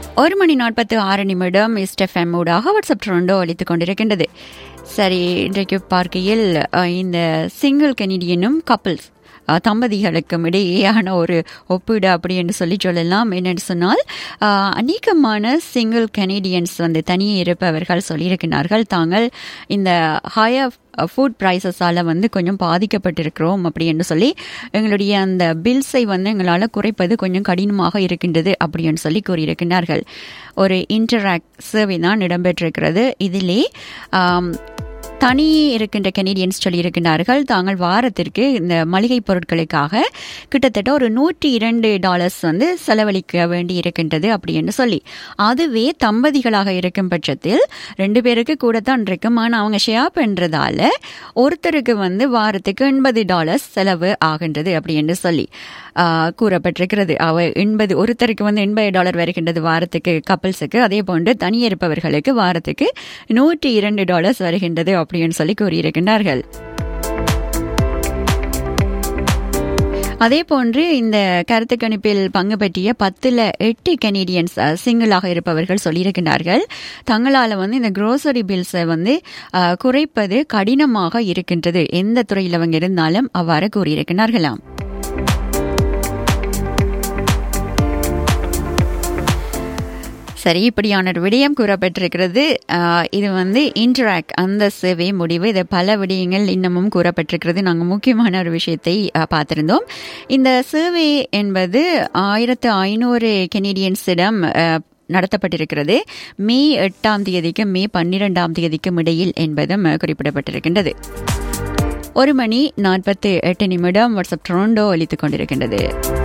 ஒரு மணி நாற்பத்து ஆறு நிமிடம் இஸ்டெஃப்எம் ஊடாக வாட்ஸ்அப் ட்ரெண்டோ அளித்துக் கொண்டிருக்கின்றது சரி இன்றைக்கு பார்க்கையில் அஹ், இந்த சிங்கிள் கெனடியனும் கப்பிள்ஸ் தம்பதிகளுக்கும் இடையேயான ஒரு ஒப்பீடு அப்படி என்று சொல்லி சொல்லலாம் என்னென்னு சொன்னால் அஹ், அநேகமான சிங்கிள் கெனடியன்ஸ் வந்து தனியே இருப்பவர்கள் சொல்லியிருக்கிறார்கள் தாங்கள் இந்த ஹையர் ஃபுட் ப்ரைஸஸால் வந்து கொஞ்சம் பாதிக்கப்பட்டிருக்கிறோம் அப்படி என்று சொல்லி எங்களுடைய அந்த பில்ஸை வந்து எங்களால் குறைப்பது கொஞ்சம் கடினமாக இருக்கின்றது அப்படின்னு சொல்லி கூறியிருக்கிறார்கள் ஒரு இன்டராக்ட் சர்வே தான் இடம்பெற்றிருக்கிறது இதிலே ஆம், தனியே இருக்கின்ற கெனடியன்ஸ் சொல்லியிருக்கிறார்கள் தாங்கள் வாரத்திற்கு இந்த மளிகை பொருட்களுக்காக கிட்டத்தட்ட ஒரு நூற்றி இரண்டு டாலர்ஸ் வந்து செலவழிக்க வேண்டி இருக்கின்றது அப்படின்னு சொல்லி அதுவே தம்பதிகளாக இருக்கும் பட்சத்தில் ரெண்டு பேருக்கு கூட தான் இருக்கும் ஆனால் அவங்க ஷேர் பண்ணுறதால ஒருத்தருக்கு வந்து வாரத்துக்கு எண்பது டாலர்ஸ் செலவு ஆகின்றது அப்படின்னு சொல்லி ஆ, கூறப்பட்டிருக்கிறது அவ எண்பது ஒருத்தருக்கு வந்து எண்பது டாலர் வருகின்றது வாரத்துக்கு கப்பல்ஸுக்கு அதே போன்று தனியிருப்பவர்களுக்கு வாரத்துக்கு நூற்றி இரண்டு டாலர்ஸ் வருகின்றது அப்படின்னு சொல்லி கூறியிருக்கின்றார்கள் அதே போன்று இந்த கருத்து கணிப்பில் பங்கு பற்றிய பத்துல எட்டு கெனடியன்ஸ் சிங்கிளாக இருப்பவர்கள் சொல்லியிருக்கிறார்கள் தங்களால் வந்து இந்த grocery பில்ஸை வந்து அஹ், குறைப்பது கடினமாக இருக்கின்றது எந்த துறையில் அவங்க இருந்தாலும் அவ்வாறு கூறியிருக்கிறார்களாம் சரி இப்படியான ஒரு விடயம் கூறப்பட்டிருக்கிறது ஆஹ், இது வந்து இன்டராக்ட் அந்த சேவை முடிவு இது பல விடயங்கள் இன்னமும் கூறப்பட்டிருக்கிறது நாங்கள் முக்கியமான ஒரு விஷயத்தை ஆஹ், பார்த்திருந்தோம் இந்த சேவை என்பது ஆயிரத்து ஐநூறு கெனடியன்ஸிடம் ஆஹ், நடத்தப்பட்டிருக்கிறது மே எட்டாம் தேதிக்கும் மே பன்னிரெண்டாம் தேதிக்கும் இடையில் என்பதும் ஆஹ், குறிப்பிடப்பட்டிருக்கின்றது ஒரு மணி நாற்பத்தி எட்டு நிமிடம் வாட்ஸ்அப் ட்ரோண்டோ ஒலித்துக் கொண்டிருக்கின்றது